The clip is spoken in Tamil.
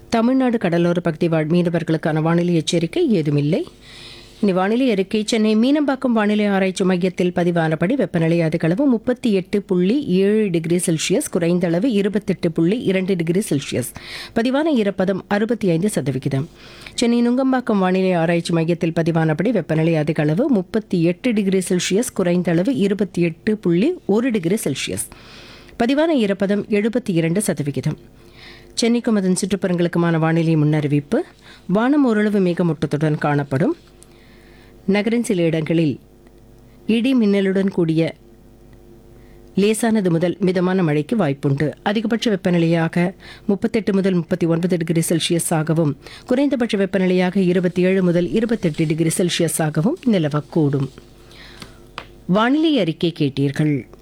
தமிழ்நாடு கடலோர பகுதி வாழ் மீனவர்களுக்கான வானிலை எச்சரிக்கை ஏதுமில்லை இனி வானிலை அறிக்கை சென்னை மீனம்பாக்கம் வானிலை ஆராய்ச்சி மையத்தில் பதிவானபடி வெப்பநிலை அதிகளவு முப்பத்தி எட்டு புள்ளி ஏழு டிகிரி செல்சியஸ் குறைந்த அளவு இருபத்தெட்டு புள்ளி இரண்டு டிகிரி செல்சியஸ் பதிவான ஈரப்பதம் அறுபத்தி ஐந்து சதவிகிதம் சென்னை நுங்கம்பாக்கம் வானிலை ஆராய்ச்சி மையத்தில் பதிவானபடி வெப்பநிலை அதிகளவு முப்பத்தி எட்டு டிகிரி செல்சியஸ் குறைந்த அளவு இருபத்தி எட்டு புள்ளி ஒரு டிகிரி செல்சியஸ் பதிவான ஈரப்பதம் எழுபத்தி இரண்டு சதவிகிதம் சென்னைக்கும் அதன் சுற்றுப்புறங்களுக்குமான வானிலை முன்னறிவிப்பு வானம் ஓரளவு மேகமூட்டத்துடன் காணப்படும் நகரின் சில இடங்களில் இடி மின்னலுடன் கூடிய லேசானது முதல் மிதமான மழைக்கு வாய்ப்புண்டு அதிகபட்ச வெப்பநிலையாக முப்பத்தெட்டு முதல் முப்பத்தி ஒன்பது டிகிரி செல்சியஸாகவும் குறைந்தபட்ச வெப்பநிலையாக இருபத்தி ஏழு முதல் இருபத்தெட்டு டிகிரி செல்சியஸாகவும் நிலவக்கூடும் வானிலை அறிக்கை கேட்டீர்கள்